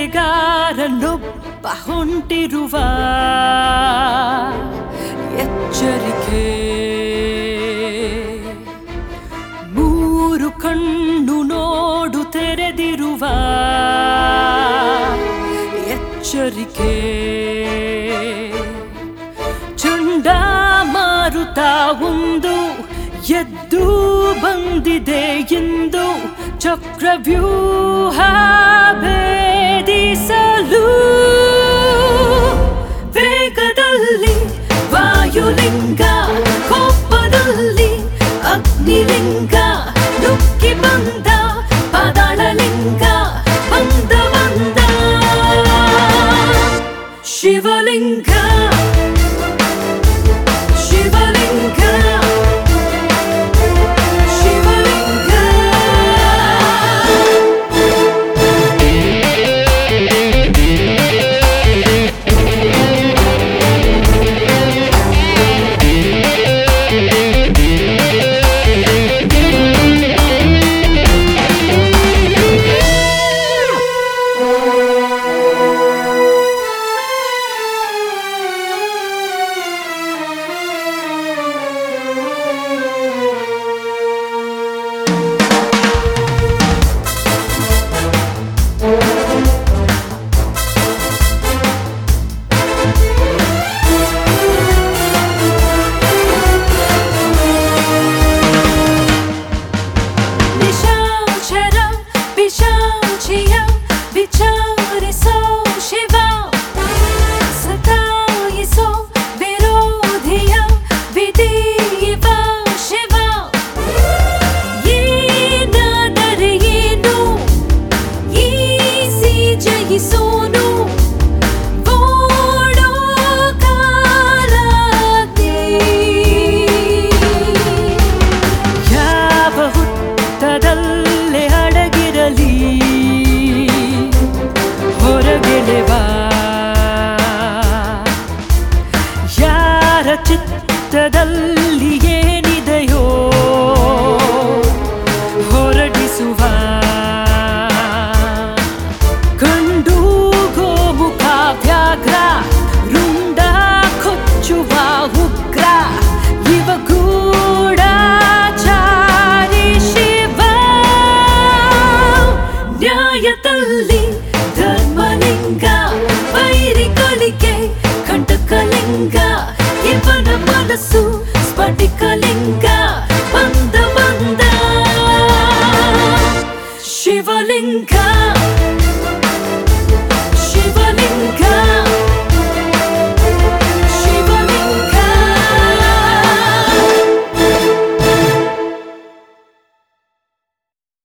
ಬೇಟೆಗಾರನೊಬ್ಬ ಹೊಂಟಿರುವ ಎಚ್ಚರಿಕೆ ಮೂರು ಕಣ್ಣು ನೋಡು ತೆರೆದಿರುವ ಎಚ್ಚರಿಕೆ ಚಂಡಮಾರುತ ಒಂದು ಎದ್ದು ಬಂದಿದೆ ಎಂದು ಚಕ್ರವ್ಯೂಹ ಭೇದಿಸಲು ವೇಗದಲ್ಲಿ ವಾಯುಲಿಂಗ ಕೋಪದಲ್ಲಿ ಅಗ್ನಿಲಿಂಗ ನುಗ್ಗಿ ಬಂದ ಪಾದಾಳಲಿಂಗ ಬಂದ ಬಂದ ಶಿವಲಿಂಗ ಶಿವಲಿಂಗ ಶಿವಲಿಂಗ ನಿಶಾಚರ ಪಿಶಾಚಿಯ ವಿಚಾರಿಸೋ ಶಿವ ಸತಾಯಿಸೋ ವಿರೋಧಿಯ ವಿಧಿಯುವ ಶಿವ ಏನಾದರೆ ಏನು ಈಸಿ ಜಯಿಸೋನು ಓಡೋ ಕಾಲಕ್ಕೆ ಯಾವ ಹುತ್ತದಲ್ಲೇ ಅಡಗಿರಲಿ ಹೊರಗೆಳೆವಾ ಯಾರ ಚಿತ್ತದಲ್ಲಿ ಏನಿದೆಯೋ ಹೊರಡಿಸುವ ಕಂಡು ಗೋಮುಖ ವ್ಯಾಘ್ರ ರುಂಡ ಕೊಚ್ಚುವ ಉಗ್ರ ಇವ ಗೂಢಚಾರಿ ಶಿವ ನ್ಯಾಯದಲ್ಲಿ ಧರ್ಮಲಿಂಗ ವೈರಿಗಳಿಗೆ ಕಂಟಕಲಿಂಗ ಇವನ ಮನಸ್ಸು ಸ್ಫಟಿಕಲಿಂಗ ಬಂದ ಬಂದ ಶಿವಲಿಂಗ